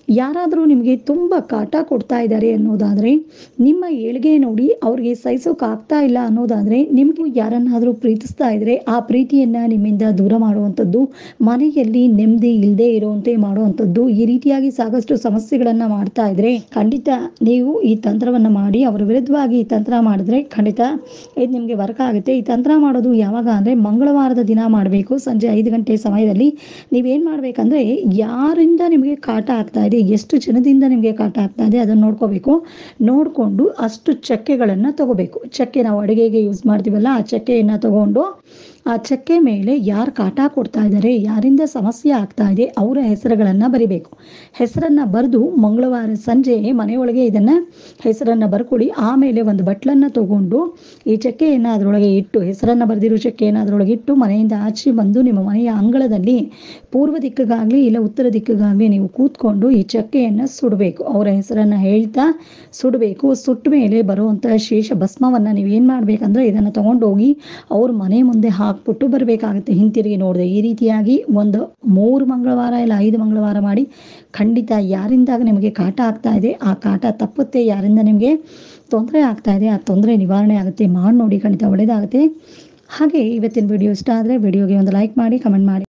ಯಾರಾದರೂ ನಿಮಗೆ ತುಂಬ ಕಾಟ ಕೊಡ್ತಾ ಇದ್ದಾರೆ ಅನ್ನೋದಾದರೆ ನಿಮ್ಮ ಏಳಿಗೆ ನೋಡಿ ಅವ್ರಿಗೆ ಸಹಿಸೋಕ್ಕಾಗ್ತಾ ಇಲ್ಲ ಅನ್ನೋದಾದರೆ ನಿಮಗೂ ಯಾರನ್ನಾದರೂ ಪ್ರೀತಿಸ್ತಾ ಇದ್ದರೆ ಆ ಪ್ರೀತಿಯನ್ನು ನಿಮ್ಮಿಂದ ದೂರ ಮಾಡುವಂಥದ್ದು ಮನೆಯಲ್ಲಿ ನೆಮ್ಮದಿ ಇಲ್ಲದೆ ಇರುವಂತೆ ಮಾಡುವಂಥದ್ದು ಈ ರೀತಿಯಾಗಿ ಸಾಕಷ್ಟು ಸಮಸ್ಯೆಗಳನ್ನು ಮಾಡ್ತಾ ಇದ್ರೆ ಖಂಡಿತ ನೀವು ಈ ತಂತ್ರವನ್ನು ಮಾಡಿ ಅವರ ವಿರುದ್ಧವಾಗಿ ಈ ತಂತ್ರ ಮಾಡಿದ್ರೆ ಖಂಡಿತ ಇದು ನಿಮಗೆ ವರ್ಕ್ ಆಗುತ್ತೆ ಈ ತಂತ್ರ ಮಾಡೋದು ಯಾವಾಗ ಅಂದರೆ ಮಂಗಳವಾರದ ದಿನ ಮಾಡಬೇಕು ಸಂಜೆ ಐದು ಗಂಟೆ ಸಮಯದಲ್ಲಿ ನೀವೇನು ಮಾಡಬೇಕಂದ್ರೆ ಯಾರಿಂದ ನಿಮಗೆ ಕಾಟ ಆಗ್ತಾ ಇದೆ ಎಷ್ಟು ಜನದಿಂದ ನಿಮಗೆ ಕಾಟ ಆಗ್ತಾ ಇದೆ ಅದನ್ನು ನೋಡ್ಕೋಬೇಕು ನೋಡಿಕೊಂಡು ಅಷ್ಟು ಚಕ್ಕೆಗಳನ್ನು ತಗೋಬೇಕು ಚಕ್ಕೆ ನಾವು ಅಡುಗೆಗೆ ಯೂಸ್ ಮಾಡ್ತೀವಲ್ಲ ಆ ಚಕ್ಕೆಯನ್ನು ತಗೊಂಡು ಆ ಚಕ್ಕೆ ಮೇಲೆ ಯಾರು ಕಾಟ ಕೊಡ್ತಾ ಇದ್ದಾರೆ ಯಾರಿಂದ ಸಮಸ್ಯೆ ಆಗ್ತಾ ಇದೆ ಅವರ ಹೆಸರುಗಳನ್ನು ಬರಿಬೇಕು ಹೆಸರನ್ನು ಬರೆದು ಮಂಗಳವಾರ ಸಂಜೆ ಮನೆಯೊಳಗೆ ಇದನ್ನು ಹೆಸರನ್ನು ಬರ್ಕೊಳ್ಳಿ ಆಮೇಲೆ ಒಂದು ಬಟ್ಲನ್ನು ತಗೊಂಡು ಈ ಚಕ್ಕೆಯನ್ನು ಅದರೊಳಗೆ ಇಟ್ಟು ಹೆಸರನ್ನು ಬರೆದಿರೋ ಚಕ್ಕೆಯನ್ನು ಅದರೊಳಗೆ ಇಟ್ಟು ಮನೆಯಿಂದ ಆಚೆ ಬಂದು ನಿಮ್ಮ ಮನೆಯ ಅಂಗಳದಲ್ಲಿ ಪೂರ್ವ ದಿಕ್ಕಿಗಾಗಲಿ ಇಲ್ಲ ಉತ್ತರ ದಿಕ್ಕಿಗಾಗಲಿ ನೀವು ಕೂತ್ಕೊಂಡು ಈ ಚಕ್ಕೆಯನ್ನು ಸುಡಬೇಕು ಅವರ ಹೆಸರನ್ನು ಹೇಳ್ತಾ ಸುಡಬೇಕು ಸುಟ್ಟ ಮೇಲೆ ಬರುವಂಥ ಶೇಷ ಭಸ್ಮವನ್ನು ನೀವು ಏನು ಮಾಡಬೇಕಂದ್ರೆ ಇದನ್ನು ತಗೊಂಡೋಗಿ ಅವ್ರ ಮನೆ ಮುಂದೆ ಹಾಕ್ಬಿಟ್ಟು ಬರಬೇಕಾಗುತ್ತೆ ಹಿಂತಿರುಗಿ ನೋಡಿದೆ ಈ ರೀತಿಯಾಗಿ ಒಂದು ಮೂರು ಮಂಗಳವಾರ ಇಲ್ಲ ಐದು ಮಂಗಳವಾರ ಮಾಡಿ ಖಂಡಿತ ಯಾರಿಂದಾಗ ನಿಮಗೆ ಕಾಟ ಆಗ್ತಾ ಇದೆ ಆ ಕಾಟ ತಪ್ಪುತ್ತೆ ಯಾರಿಂದ ನಿಮಗೆ ತೊಂದರೆ ಆಗ್ತಾ ಇದೆ ಆ ತೊಂದರೆ ನಿವಾರಣೆ ಆಗುತ್ತೆ ಮಾಡಿ ನೋಡಿ ಖಂಡಿತ ಒಳ್ಳೆಯದಾಗುತ್ತೆ ಹಾಗೆ ಇವತ್ತಿನ ವಿಡಿಯೋ ಇಷ್ಟ ಆದರೆ ವಿಡಿಯೋಗೆ ಒಂದು ಲೈಕ್ ಮಾಡಿ ಕಮೆಂಟ್ ಮಾಡಿ